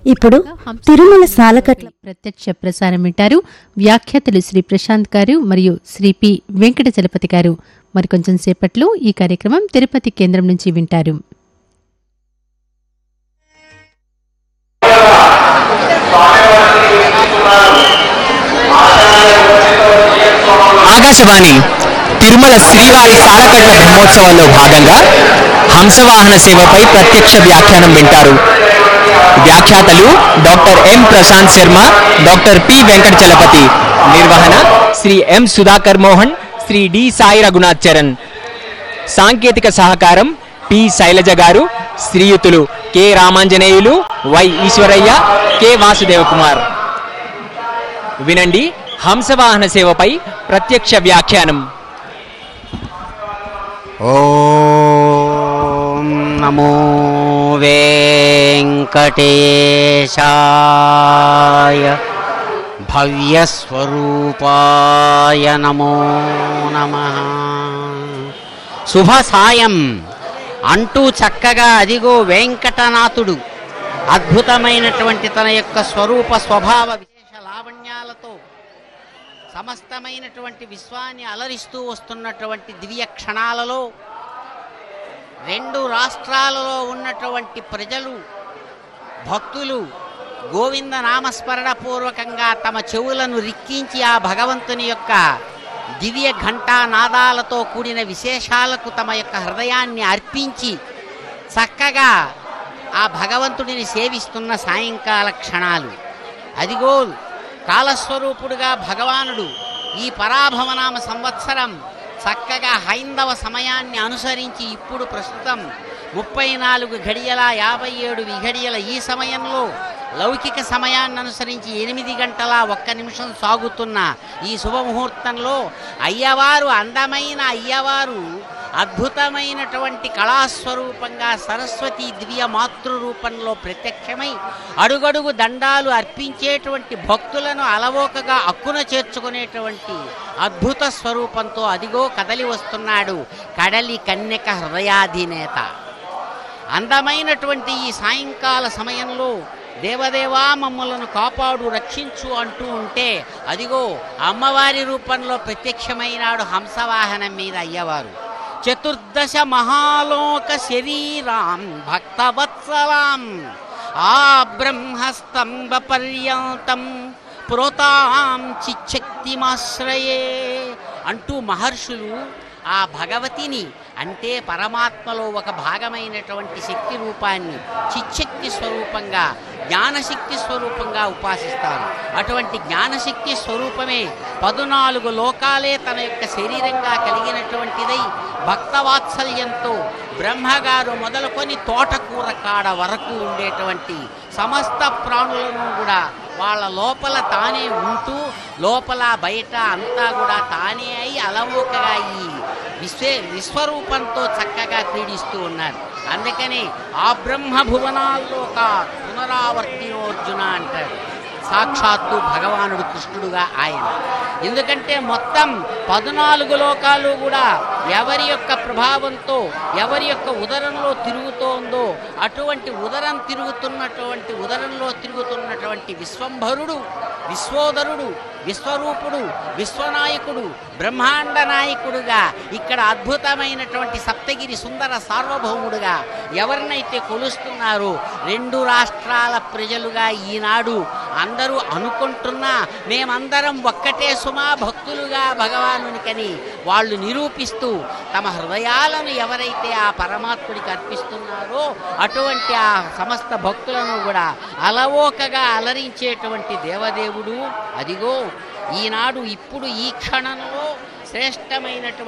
ఇప్పుడు తిరుమల సాలకట్ల ప్రత్యక్ష ప్రసారం వింటారు వ్యాఖ్యాతలు శ్రీ ప్రశాంత్ గారు మరియు శ్రీ పి వెంకట చలపతి గారు మరి కొంచెం సేపట్లో ఈ కార్యక్రమం తిరుపతి కేంద్రం నుంచి వింటారు ఆకాశవాణి తిరుమల శ్రీవారి సాలకట్ల బ్రహ్మోత్సవాల్లో భాగంగా హంసవాహన సేవపై ప్రత్యక్ష వ్యాఖ్యానం వింటారు వ్యాఖ్యాతలు doctor M Prashant Sharma doctor P Venkata Chalapathi నిర్వహణ శ్రీ ఎం సుధాకర్ మోహన్ శ్రీ డి సాయి రఘునాథ్ చరణ్ సాంకేతిక సహకారం పి శైలజ గారు శ్రీయుతులు K Ramanjaneyulu Y Eswaraiah K Vasudeva Kumar వినండి హంసవాహన సేవపై ప్రత్యక్ష వ్యాఖ్యానం ఓం నమో వెంకటేశాయ భవ్యస్వరూపాయ నమో నమ శుభ సాయం అంటూ చక్కగా అదిగో వెంకటనాథుడు అద్భుతమైనటువంటి తన యొక్క స్వరూప స్వభావ విశేష లావణ్యాలతో సమస్తమైనటువంటి విశ్వాన్ని అలరిస్తూ వస్తున్నటువంటి దివ్య క్షణాలలో రెండు రాష్ట్రాలలో ఉన్నటువంటి ప్రజలు భక్తులు గోవింద నామస్మరణ పూర్వకంగా తమ చెవులను రిక్కించి ఆ భగవంతుని యొక్క దివ్య ఘంటా నాదాలతో కూడిన విశేషాలకు తమ యొక్క హృదయాన్ని అర్పించి చక్కగా ఆ భగవంతుడిని సేవిస్తున్న సాయంకాల క్షణాలు అదిగో కాలస్వరూపుడుగా భగవానుడు ఈ పరాభవనామ సంవత్సరం చక్కగా హైందవ సమయాన్ని అనుసరించి ఇప్పుడు ప్రస్తుతం ముప్పై నాలుగు గడియల యాభై ఏడు విఘడియల ఈ సమయంలో లౌకిక సమయాన్ని అనుసరించి ఎనిమిది గంటల ఒక్క నిమిషం సాగుతున్న ఈ శుభముహూర్తంలో అయ్యవారు అందమైన అయ్యవారు అద్భుతమైనటువంటి కళాస్వరూపంగా సరస్వతి దివ్య మాతృ రూపంలో ప్రత్యక్షమై అడుగడుగు దండాలు అర్పించేటువంటి భక్తులను అలవోకగా అక్కున చేర్చుకునేటువంటి అద్భుత స్వరూపంతో అదిగో కదలి వస్తున్నాడు కడలి కన్యక హృదయాధినేత అందమైనటువంటి ఈ సాయంకాల సమయంలో దేవదేవా మమ్మలను కాపాడు రక్షించు అంటూ ఉంటే అదిగో అమ్మవారి రూపంలో ప్రత్యక్షమైనాడు హంసవాహనం మీద అయ్యవారు చతుర్దశ మహాలోక శరీరాం భక్తవత్సలాం ఆ బ్రహ్మస్తంభ పర్యంతం ప్రోతాం చిచ్చక్తిమాశ్రయే అంటూ మహర్షులు ఆ భగవతిని అంటే పరమాత్మలో ఒక భాగమైనటువంటి శక్తి రూపాన్ని చిచ్చక్తి స్వరూపంగా జ్ఞానశక్తి స్వరూపంగా ఉపాసిస్తారు అటువంటి జ్ఞానశక్తి స్వరూపమే పదునాలుగు లోకాలే తన యొక్క శరీరంగా కలిగినటువంటిదై భక్తవాత్సల్యంతో బ్రహ్మగారు మొదలుకొని తోటకూర కాడ వరకు ఉండేటువంటి సమస్త ప్రాణులను కూడా వాళ్ళ లోపల తానే ఉంటూ లోపల బయట అంతా కూడా తానే అయి అలవోకగా ఈ విశ్వే విశ్వరూపంతో చక్కగా క్రీడిస్తూ ఉన్నారు అందుకని ఆ బ్రహ్మ భువనాల్లో ఒక పునరావర్తినోర్జున అంటాడు సాక్షాత్తు భగవానుడు కృష్ణుడుగా ఆయన ఎందుకంటే మొత్తం పద్నాలుగు లోకాలు కూడా ఎవరి యొక్క ప్రభావంతో ఎవరి యొక్క ఉదరంలో తిరుగుతోందో అటువంటి ఉదరం తిరుగుతున్నటువంటి ఉదరంలో తిరుగుతున్నటువంటి విశ్వంభరుడు విశ్వోదరుడు విశ్వరూపుడు విశ్వనాయకుడు బ్రహ్మాండ నాయకుడుగా ఇక్కడ అద్భుతమైనటువంటి సప్తగిరి సుందర సార్వభౌముడుగా ఎవరినైతే కొలుస్తున్నారో రెండు రాష్ట్రాల ప్రజలుగా ఈనాడు అందరూ అనుకుంటున్నా మేమందరం ఒక్కటే సుమా భక్తులుగా భగవానునికని వాళ్ళు నిరూపిస్తూ తమ హృదయాలను ఎవరైతే ఆ పరమాత్ముడికి అర్పిస్తున్నారో అటువంటి ఆ సమస్త భక్తులను కూడా అలవోకగా అలరించేటువంటి దేవదేవుడు అదిగో ఈనాడు ఇప్పుడు ఈ క్షణంలో శ్రేష్టమైనటువంటి